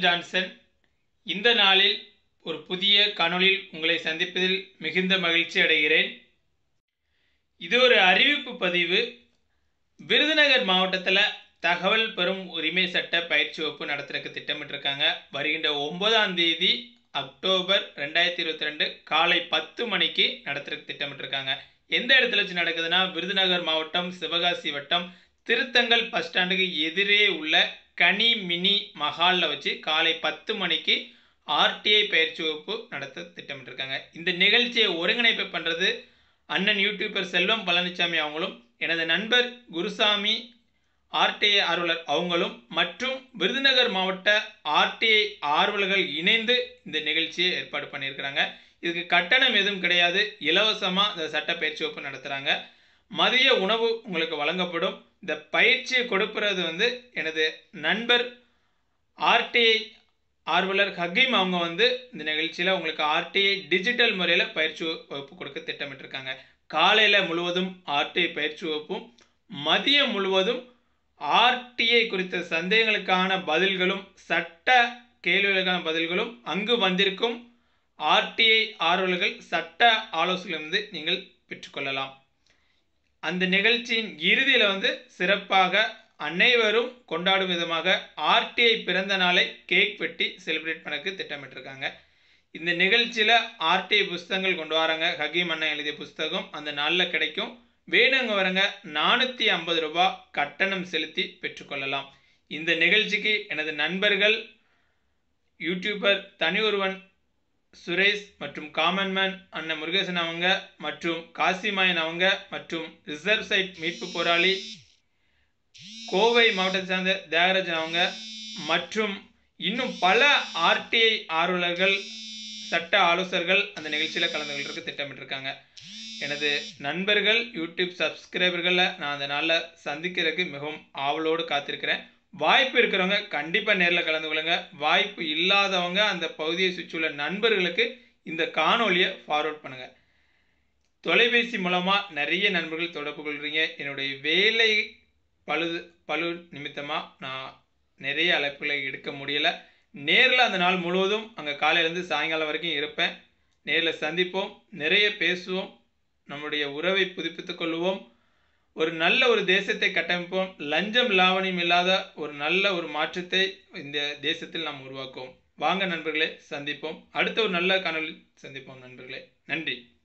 Johnson இந்த நாளில் ஒரு புதிய காணொளியில் உங்களை சந்திப்பதில் மிகுந்த மகிழ்ச்சி அடைகிறேன் இது ஒரு அறிவிப்பு பதிவு விருதுநகர் மாவட்டத்தில் தகவல் பெறும் உரிமை சட்ட பயிற்சி வகுப்பு நடத்துறதுக்கு திட்டமிட்டிருக்காங்க வருகின்ற ஒன்பதாம் தேதி அக்டோபர் ரெண்டாயிரத்தி இருபத்தி ரெண்டு காலை பத்து மணிக்கு நடத்துறதுக்கு திட்டமிட்டிருக்காங்க எந்த இடத்துல வச்சு நடக்குதுன்னா விருதுநகர் மாவட்டம் சிவகாசி வட்டம் திருத்தங்கல் பஸ் ஸ்டாண்டுக்கு எதிரே உள்ள கனி மினி மஹாலில் வச்சு காலை பத்து மணிக்கு ஆர்டிஐ பயிற்சி வகுப்பு நடத்த திட்டமிட்டிருக்காங்க இந்த நிகழ்ச்சியை ஒருங்கிணைப்பு பண்ணுறது அண்ணன் யூடியூபர் செல்வம் பழனிசாமி அவங்களும் எனது நண்பர் குருசாமி ஆர்டிஐ ஆர்வலர் அவங்களும் மற்றும் விருதுநகர் மாவட்ட ஆர்டிஐ ஆர்வலர்கள் இணைந்து இந்த நிகழ்ச்சியை ஏற்பாடு பண்ணியிருக்கிறாங்க இதுக்கு கட்டணம் எதுவும் கிடையாது இலவசமாக இந்த சட்ட பயிற்சி வகுப்பு நடத்துகிறாங்க மதிய உணவு உங்களுக்கு வழங்கப்படும் இந்த பயிற்சியை கொடுப்பது வந்து எனது நண்பர் ஆர்டிஐ ஆர்வலர் ஹக்கீம் அவங்க வந்து இந்த நிகழ்ச்சியில் உங்களுக்கு ஆர்டிஐ டிஜிட்டல் முறையில் பயிற்சி வகுப்பு கொடுக்க திட்டமிட்டிருக்காங்க காலையில் முழுவதும் ஆர்டிஐ பயிற்சி வகுப்பும் மதியம் முழுவதும் ஆர்டிஐ குறித்த சந்தேகங்களுக்கான பதில்களும் சட்ட கேள்விகளுக்கான பதில்களும் அங்கு வந்திருக்கும் ஆர்டிஐ ஆர்வலர்கள் சட்ட ஆலோசனையிலிருந்து நீங்கள் பெற்றுக்கொள்ளலாம் அந்த நிகழ்ச்சியின் இறுதியில் வந்து சிறப்பாக அனைவரும் கொண்டாடும் விதமாக ஆர்டிஐ பிறந்த நாளை கேக் வெட்டி செலிப்ரேட் பண்ணக்கு திட்டமிட்டிருக்காங்க இந்த நிகழ்ச்சியில் ஆர்டிஐ புஸ்தகங்கள் கொண்டு வராங்க ஹகீம் அண்ணன் எழுதிய புஸ்தகம் அந்த நாளில் கிடைக்கும் வேணுங்க வரங்க நானூற்றி ஐம்பது ரூபாய் கட்டணம் செலுத்தி பெற்றுக்கொள்ளலாம் இந்த நிகழ்ச்சிக்கு எனது நண்பர்கள் யூடியூபர் தனி ஒருவன் சுரேஷ் மற்றும் காமன்மேன் அண்ணன் முருகேசன் அவங்க மற்றும் காசிமாயன் அவங்க மற்றும் ரிசர்வ் சைட் மீட்பு போராளி கோவை மாவட்டத்தை சார்ந்த தியாகராஜன் அவங்க மற்றும் இன்னும் பல ஆர்டிஐ ஆர்வலர்கள் சட்ட ஆலோசகர்கள் அந்த நிகழ்ச்சியில் கலந்து கொள்றதுக்கு திட்டமிட்டிருக்காங்க எனது நண்பர்கள் யூடியூப் சப்ஸ்கிரைபர்களை நான் அந்த நாளில் சந்திக்கிறதுக்கு மிகவும் ஆவலோடு காத்திருக்கிறேன் வாய்ப்பு இருக்கிறவங்க கண்டிப்பாக நேரில் கலந்து கொள்ளுங்க வாய்ப்பு இல்லாதவங்க அந்த பகுதியை சுற்றியுள்ள நண்பர்களுக்கு இந்த காணொலியை ஃபார்வர்ட் பண்ணுங்கள் தொலைபேசி மூலமாக நிறைய நண்பர்கள் தொடர்பு கொள்கிறீங்க என்னுடைய வேலை பழு பழு நிமித்தமாக நான் நிறைய அழைப்புகளை எடுக்க முடியலை நேரில் அந்த நாள் முழுவதும் அங்கே காலையிலேருந்து சாயங்காலம் வரைக்கும் இருப்பேன் நேரில் சந்திப்போம் நிறைய பேசுவோம் நம்முடைய உறவை புதுப்பித்துக் கொள்வோம் ஒரு நல்ல ஒரு தேசத்தை கட்டமைப்போம் லஞ்சம் லாவணியம் இல்லாத ஒரு நல்ல ஒரு மாற்றத்தை இந்த தேசத்தில் நாம் உருவாக்குவோம் வாங்க நண்பர்களே சந்திப்போம் அடுத்த ஒரு நல்ல காணொலி சந்திப்போம் நண்பர்களே நன்றி